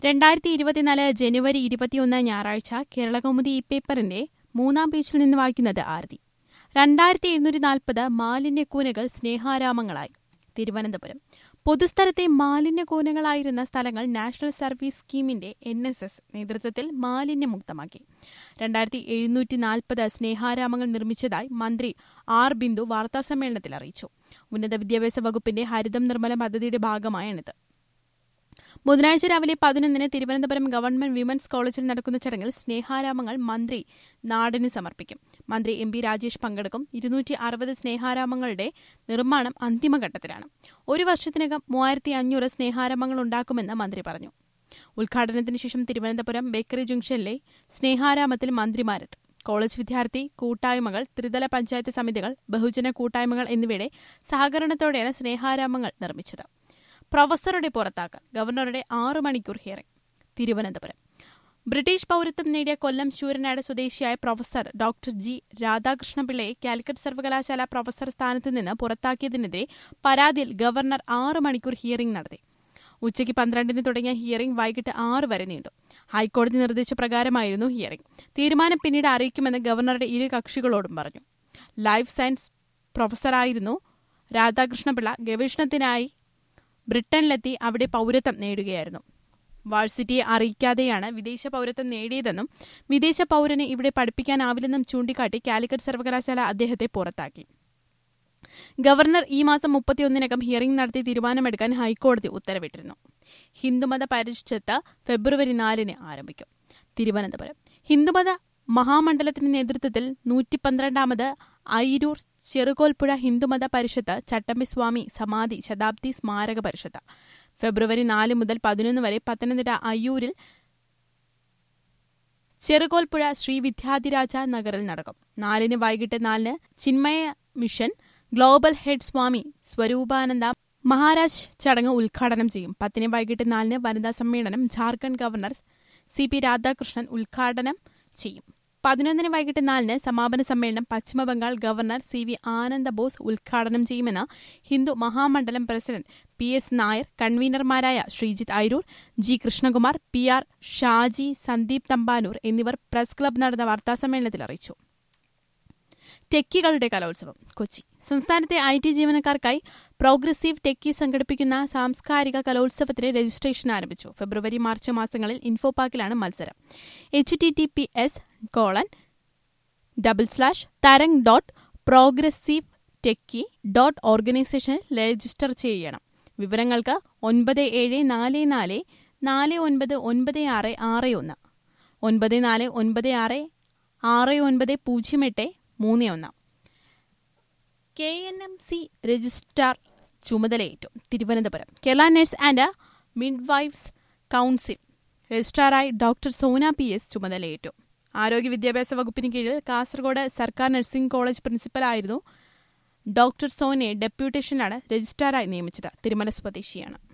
രണ്ടായിരത്തി ഇരുപത്തിനാല് ജനുവരി ഇരുപത്തിയൊന്ന് ഞായറാഴ്ച കേരളകൗമുദി ഈ പേപ്പറിന്റെ മൂന്നാം പേജിൽ നിന്ന് വായിക്കുന്നത് ആരതി രണ്ടായിരത്തി എഴുന്നൂറ്റി നാൽപ്പത് മാലിന്യക്കൂനകൾ സ്നേഹാരാമങ്ങളായി തിരുവനന്തപുരം പൊതുസ്ഥലത്തെ മാലിന്യക്കൂനകളായിരുന്ന സ്ഥലങ്ങൾ നാഷണൽ സർവീസ് സ്കീമിന്റെ എൻ എസ് എസ് നേതൃത്വത്തിൽ മാലിന്യമുക്തമാക്കി രണ്ടായിരത്തി എഴുന്നൂറ്റി നാൽപ്പത് സ്നേഹാരാമങ്ങൾ നിർമ്മിച്ചതായി മന്ത്രി ആർ ബിന്ദു വാർത്താസമ്മേളനത്തിൽ അറിയിച്ചു ഉന്നത വിദ്യാഭ്യാസ വകുപ്പിന്റെ ഹരിതം നിർമ്മല പദ്ധതിയുടെ ഭാഗമായാണിത് ബുധനാഴ്ച രാവിലെ പതിനൊന്നിന് തിരുവനന്തപുരം ഗവൺമെന്റ് വിമൻസ് കോളേജിൽ നടക്കുന്ന ചടങ്ങിൽ സ്നേഹാരാമങ്ങൾ മന്ത്രി നാടിന് സമർപ്പിക്കും മന്ത്രി എം പി രാജേഷ് പങ്കെടുക്കും ഇരുന്നൂറ്റി അറുപത് സ്നേഹാരാമങ്ങളുടെ നിർമ്മാണം അന്തിമഘട്ടത്തിലാണ് ഒരു വർഷത്തിനകം മൂവായിരത്തി അഞ്ഞൂറ് സ്നേഹാരാമങ്ങൾ ഉണ്ടാക്കുമെന്ന് മന്ത്രി പറഞ്ഞു ഉദ്ഘാടനത്തിന് ശേഷം തിരുവനന്തപുരം ബേക്കറി ജംഗ്ഷനിലെ സ്നേഹാരാമത്തിൽ മന്ത്രിമാരെത്തും കോളേജ് വിദ്യാർത്ഥി കൂട്ടായ്മകൾ ത്രിതല പഞ്ചായത്ത് സമിതികൾ ബഹുജന കൂട്ടായ്മകൾ എന്നിവയുടെ സഹകരണത്തോടെയാണ് സ്നേഹാരാമങ്ങൾ നിർമ്മിച്ചത് പ്രൊഫസറുടെ പുറത്താക്കൽ ഗവർണറുടെ ആറ് മണിക്കൂർ ഹിയറിംഗ് തിരുവനന്തപുരം ബ്രിട്ടീഷ് പൌരത്വം നേടിയ കൊല്ലം ശൂരനാട് സ്വദേശിയായ പ്രൊഫസർ ഡോക്ടർ ജി രാധാകൃഷ്ണപിള്ളയെ കാലിക്കറ്റ് സർവകലാശാല പ്രൊഫസർ സ്ഥാനത്ത് നിന്ന് പുറത്താക്കിയതിനെതിരെ പരാതിയിൽ ഗവർണർ ആറ് മണിക്കൂർ ഹിയറിംഗ് നടത്തി ഉച്ചയ്ക്ക് പന്ത്രണ്ടിന് തുടങ്ങിയ ഹിയറിംഗ് വൈകിട്ട് ആറ് വരെ നീണ്ടു ഹൈക്കോടതി നിർദ്ദേശ പ്രകാരമായിരുന്നു ഹിയറിംഗ് തീരുമാനം പിന്നീട് അറിയിക്കുമെന്ന് ഗവർണറുടെ ഇരു കക്ഷികളോടും പറഞ്ഞു ലൈഫ് സയൻസ് പ്രൊഫസറായിരുന്നു രാധാകൃഷ്ണപിള്ള ഗവേഷണത്തിനായി ബ്രിട്ടനിലെത്തി അവിടെ പൌരത്വം നേടുകയായിരുന്നു വാഴ്സിറ്റിയെ അറിയിക്കാതെയാണ് വിദേശ പൌരത്വം നേടിയതെന്നും വിദേശ പൌരനെ ഇവിടെ പഠിപ്പിക്കാനാവില്ലെന്നും ചൂണ്ടിക്കാട്ടി കാലിക്കറ്റ് സർവകലാശാല അദ്ദേഹത്തെ പുറത്താക്കി ഗവർണർ ഈ മാസം മുപ്പത്തിയൊന്നിനകം ഹിയറിംഗ് നടത്തി തീരുമാനമെടുക്കാൻ ഹൈക്കോടതി ഉത്തരവിട്ടിരുന്നു ഹിന്ദുമത പരിഷത്ത് ഫെബ്രുവരി നാലിന് ആരംഭിക്കും തിരുവനന്തപുരം ഹിന്ദുമത മഹാമണ്ഡലത്തിന്റെ നേതൃത്വത്തിൽ നൂറ്റി പന്ത്രണ്ടാമത് അയിരൂർ ചെറുകോൽപ്പുഴ ഹിന്ദുമത പരിഷത്ത് ചട്ടമ്പിസ്വാമി സമാധി ശതാബ്ദി സ്മാരക പരിഷത്ത് ഫെബ്രുവരി നാല് മുതൽ പതിനൊന്ന് വരെ പത്തനംതിട്ട അയ്യൂരിൽ ചെറുകോൽപ്പുഴ ശ്രീ വിദ്യാധിരാജ നഗറിൽ നടക്കും നാലിന് വൈകിട്ട് നാലിന് Chinmaya mission global head Swami Swaroopananda Maharaj ചടങ്ങ് ഉദ്ഘാടനം ചെയ്യും പത്തിന് വൈകിട്ട് നാലിന് വനിതാ സമ്മേളനം Jharkhand governor C P Radhakrishnan ഉദ്ഘാടനം ചെയ്യും പതിനൊന്നിന് വൈകിട്ട് നാലിന് സമാപന സമ്മേളനം Paschimabangal governor C V Ananda Bose ഉദ്ഘാടനം ചെയ്യുമെന്ന് Hindu Mahamandalam president P S Nair കൺവീനർമാരായ Sreejith Airoor G Krishnakumar P R Shaji Sandeep Thampanoor എന്നിവർ പ്രസ് ക്ലബ് നടന്ന വാർത്താസമ്മേളനത്തിൽ അറിയിച്ചു ടെക്കികളുടെ കലോത്സവം കൊച്ചി സംസ്ഥാനത്തെ ഐ ടി ജീവനക്കാർക്കായി പ്രോഗ്രസീവ് ടെക്കി സംഘടിപ്പിക്കുന്ന സാംസ്കാരിക കലോത്സവത്തിന് രജിസ്ട്രേഷൻ ആരംഭിച്ചു ഫെബ്രുവരി മാർച്ച് മാസങ്ങളിൽ ഇൻഫോപാക്കിലാണ് മത്സരം H T T P S colon double slash Tharang dot progressive techie dot ഓർഗനൈസേഷനിൽ രജിസ്റ്റർ ചെയ്യണം വിവരങ്ങൾക്ക് ഒൻപത് ഏഴ് നാല് നാല് നാല് ഒൻപത് ഒൻപത് ആറ് ആറ് ഒന്ന് ഒൻപത് നാല് ഒൻപത് ആറ് ആറ് ഒൻപത് പൂജ്യം എട്ട് മൂന്ന് ഒന്ന് K N M C registrar ചുമതലയേറ്റു Thiruvananthapuram Kerala nurse and midwives council രജിസ്ട്രാറായി ഡോക്ടർ സോന പി എസ് ചുമതലയേറ്റു ആരോഗ്യ വിദ്യാഭ്യാസ വകുപ്പിന് കീഴിൽ കാസർഗോഡ് സർക്കാർ നഴ്സിംഗ് കോളേജ് പ്രിൻസിപ്പലായിരുന്നു ഡോക്ടർ സോനയെ ഡെപ്യൂട്ടേഷനിലാണ് രജിസ്ട്രാറായി നിയമിച്ചത് തിരുമല സ്വദേശിയാണ്